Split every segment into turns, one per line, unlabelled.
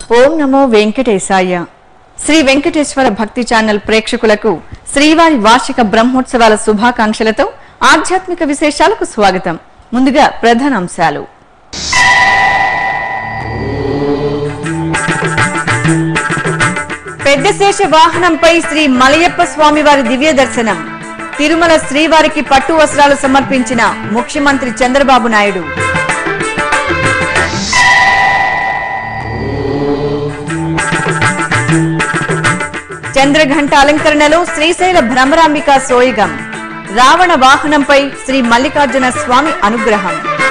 ఓం నమో వెంకటేశాయ శ్రీ వెంకటేశ్వర భక్తి ఛానల్ ప్రేక్షకులకు శ్రీవారి వార్షిక బ్రహ్మోత్సవాల శుభాకాంక్షలతో ఆధ్యాత్మిక విశేషాలకు స్వాగతం ముందుగా ప్రధాన అంశాలు పెద్దశేష వాహనంపై శ్రీ మలయప్ప స్వామివారి దివ్య దర్శనం తిరుమల శ్రీవారికి పట్టు వస్త్రాలు సమర్పించిన ముఖ్యమంత్రి చంద్రబాబు నాయుడు చంద్రఘంట అలంకరణలో శ్రీశైల భ్రమరాంబిక సోయగం రావణ వాహనంపై శ్రీ మల్లికార్జున స్వామి అనుగ్రహం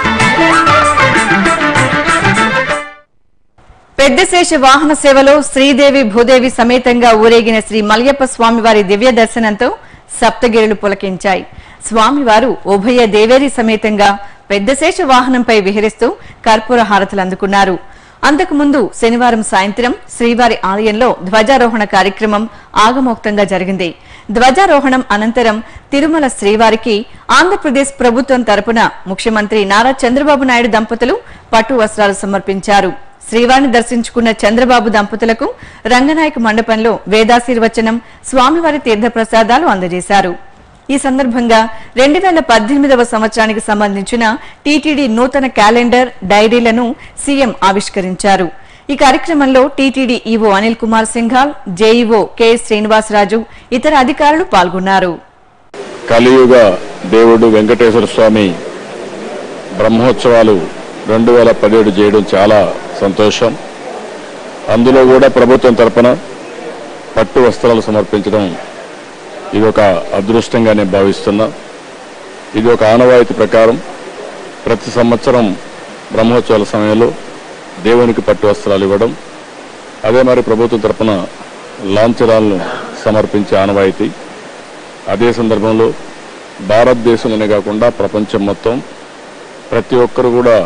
పెద్దశేష వాహన సేవలో శ్రీదేవి భూదేవి సమేతంగా ఊరేగిన శ్రీ మలయప్ప స్వామివారి దివ్య దర్శనంతో సప్తగిరులు పులకించాయి స్వామివారు ఉభయ దేవేరి సమేతంగా పెద్దశేష వాహనంపై విహరిస్తూ కర్పూర హారతులు అందుకున్నారు అంతకుముందు శనివారం సాయంత్రం శ్రీవారి ఆలయంలో ధ్వజారోహణ కార్యక్రమం ఆగమోక్తంగా జరిగింది ధ్వజారోహణం అనంతరం తిరుమల శ్రీవారికి ఆంధ్రప్రదేశ్ ప్రభుత్వం తరపున ముఖ్యమంత్రి నారా చంద్రబాబు నాయుడు దంపతులు పట్టు వస్త్రాలు సమర్పించారు శ్రీవారిని దర్శించుకున్న చంద్రబాబు దంపతులకు రంగనాయక మండపంలో వేదాశీర్వచనం స్వామివారి తీర్థప్రసాదాలు అందజేశారు ఈ సందర్భంగా రెండు వేల పద్దెనిమిదవ సంవత్సరానికి సంబంధించిన టీటీడీ నూతన క్యాలెండర్ డైరీలను సీఎం ఆవిష్కరించారు ఈ కార్యక్రమంలో TTD EO Anil Kumar Singhal JEO K Srinivasaraju ఇతర అధికారులు పాల్గొన్నారు
కలియుగ దేవుడు వెంకటేశ్వర స్వామి బ్రహ్మోత్సవాలు రెండు వేల పదిహేడు చేయడం చాలా సంతోషం అందులో కూడా ప్రభుత్వం తరపున పట్టు వస్త్రాలు సమర్పించడం ఇది ఒక అదృష్టంగా నేను భావిస్తున్నా ఇది ఒక ఆనవాయితీ ప్రకారం ప్రతి సంవత్సరం బ్రహ్మోత్సవాల సమయంలో దేవునికి పట్టు వస్త్రాలు ఇవ్వడం అదే మరి ప్రభుత్వం తరపున లాంఛనాలను సమర్పించే ఆనవాయితీ అదే సందర్భంలో భారతదేశంలోనే కాకుండా ప్రపంచం మొత్తం ప్రతి ఒక్కరు కూడా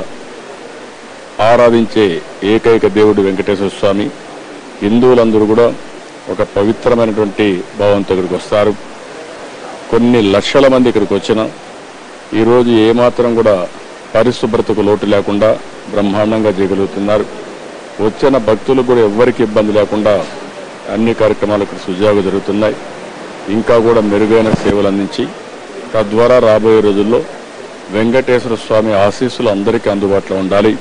ఆరాధించే ఏకైక దేవుడు వెంకటేశ్వర స్వామి హిందువులందరూ కూడా ఒక పవిత్రమైనటువంటి భావంతో ఇక్కడికి వస్తారు కొన్ని లక్షల మంది ఇక్కడికి వచ్చిన ఈరోజు ఏమాత్రం కూడా పరిశుభ్రతకు లోటు లేకుండా బ్రహ్మాండంగా చేయగలుగుతున్నారు వచ్చిన భక్తులకు కూడా ఎవ్వరికి ఇబ్బంది లేకుండా అన్ని కార్యక్రమాలు ఇక్కడ సుజాగా జరుగుతున్నాయి ఇంకా కూడా మెరుగైన సేవలు అందించి తద్వారా రాబోయే రోజుల్లో వెంకటేశ్వర స్వామి ఆశీస్సులు అందరికీ అందుబాటులో ఉండాలి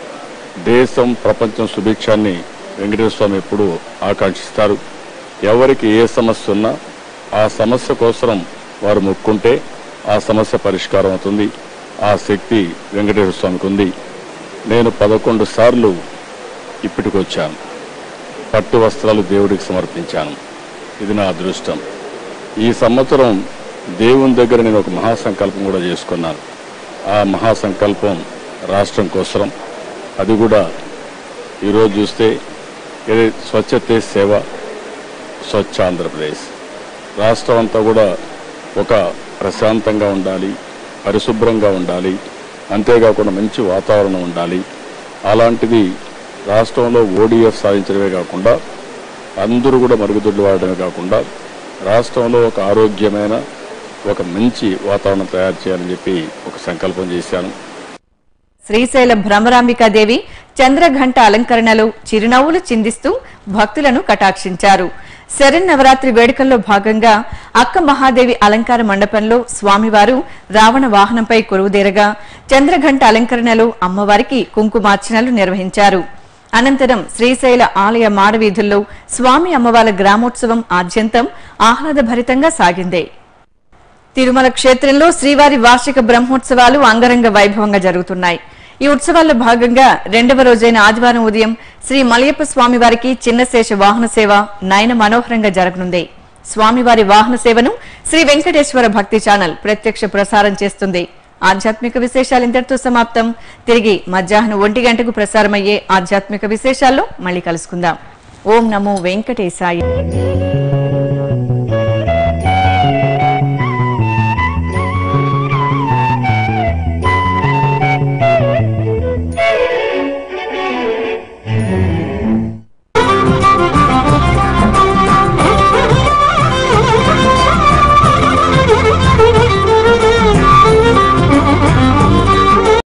దేశం ప్రపంచం సుభిక్షాన్ని వెంకటేశ్వర స్వామి ఎప్పుడూ ఆకాంక్షిస్తారు ఎవరికి ఏ సమస్య ఉన్నా ఆ సమస్య కోసం వారు మొక్కుంటే ఆ సమస్య పరిష్కారం అవుతుంది ఆ శక్తి వెంకటేశ్వర స్వామికి ఉంది నేను పదకొండు సార్లు ఇప్పటికొచ్చాను పట్టు వస్త్రాలు దేవుడికి సమర్పించాను ఇది నా అదృష్టం ఈ సంవత్సరం దేవుని దగ్గర నేను ఒక మహాసంకల్పం కూడా చేసుకున్నాను ఆ మహాసంకల్పం రాష్ట్రం కోసం అది కూడా ఈరోజు చూస్తే ఇది స్వచ్ఛతే సేవ స్వచ్ఛ ఆంధ్రప్రదేశ్ రాష్ట్రం అంతా కూడా ఒక ప్రశాంతంగా ఉండాలి పరిశుభ్రంగా ఉండాలి అంతేకాకుండా మంచి వాతావరణం ఉండాలి అలాంటిది రాష్ట్రంలో ఓడిఎఫ్ సాధించడమే కాకుండా అందరూ కూడా మరుగుదొడ్లు వాడడమే కాకుండా రాష్ట్రంలో ఒక ఆరోగ్యమైన ఒక మంచి వాతావరణం తయారు చేయాలని చెప్పి ఒక సంకల్పం చేశాను
శ్రీశైల భ్రమరాంబికాదేవి చంద్రఘంట అలంకరణలో చిరునవ్వులు చిందిస్తూ భక్తులను కటాక్షించారు శరన్నవరాత్రి వేడుకల్లో భాగంగా అక్క మహాదేవి అలంకార మండపంలో స్వామివారు రావణ వాహనంపై కొలువుదీరగా చంద్రఘంట అలంకరణలో అమ్మవారికి కుంకుమార్చనలు నిర్వహించారు అనంతరం శ్రీశైల ఆలయ మాడవీధుల్లో స్వామి అమ్మవార్ల గ్రామోత్సవం ఆద్యంతం ఆహ్లాదభరితంగా సాగింది తిరుమల క్షేత్రంలో శ్రీవారి వార్షిక బ్రహ్మోత్సవాలు అంగరంగ వైభవంగా జరుగుతున్నాయి ఈ ఉత్సవాల్లో భాగంగా రెండవ రోజైన ఆదివారం ఉదయం శ్రీ మలయప్ప స్వామివారికి చిన్నశేష వాహన సేవ నయన మనోహరంగా జరగనుంది స్వామివారి వాహన సేవను శ్రీ వెంకటేశ్వర భక్తి ఛానల్ ప్రత్యక్ష ప్రసారం చేస్తుంది ఆధ్యాత్మిక విశేషాలు ఇంతటితో సమాప్తం తిరిగి మధ్యాహ్నం ఒంటి గంటకు ప్రసారమయ్యే ఆధ్యాత్మిక విశేషాల్లో మళ్ళీ కలుసుకుందాం ఓం నమో వెంకటేశాయ